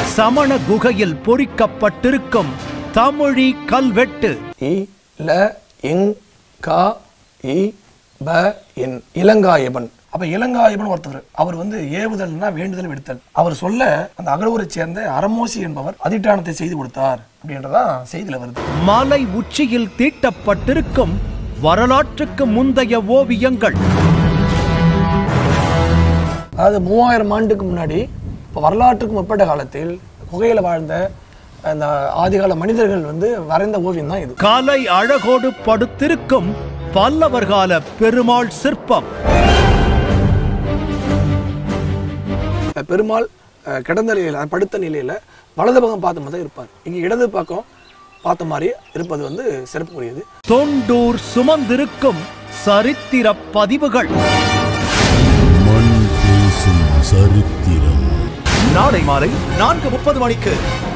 சமண குகையில் பொறிக்கப்பட்டிருக்கும் தமிழி கல்வெட்டு இ ல இங் கா இ ப என் இளங்காயபன் அப்ப இளங்காயபன் ஒருத்தவர் அவர் வந்து ஏவுதல்னா வேண்டுதல் விடுத்தல் அவர் சொல்ல அந்த அகலூரை சேர்ந்த அரமோசி என்பவர் அதிட்டானத்தை செய்து கொடுத்தார் அப்படின்றதான் செய்தியில வருது மலை உச்சியில் தீட்டப்பட்டிருக்கும் வரலாற்றுக்கு முந்தைய ஓவியங்கள் அதாவது மூவாயிரம் ஆண்டுக்கு முன்னாடி இப்போ வரலாற்றுக்கு முற்பட்ட காலத்தில் குகையில் வாழ்ந்த அந்த ஆதிகால மனிதர்கள் வந்து வரைந்த ஓவியம் தான் இது கலை அழகோடு படுத்திருக்கும் பல்லவர் கால பெருமாள் சிற்பம் பெருமாள் அஹ், கிடந்த நிலையில் படுத்த நிலையில் வலது பக்கம் பார்த்த மாதிரி தான் இருப்பார் இங்கே இடது பக்கம் பார்த்த மாதிரி இருப்பது வந்து சிறப்புக்குரியது தொண்டூர் சுமந்திருக்கும் சரித்திர பதிவுகள் மண் பேசும் சரித்திரம் நாளை மாலை நான்கு முப்பது மணிக்கு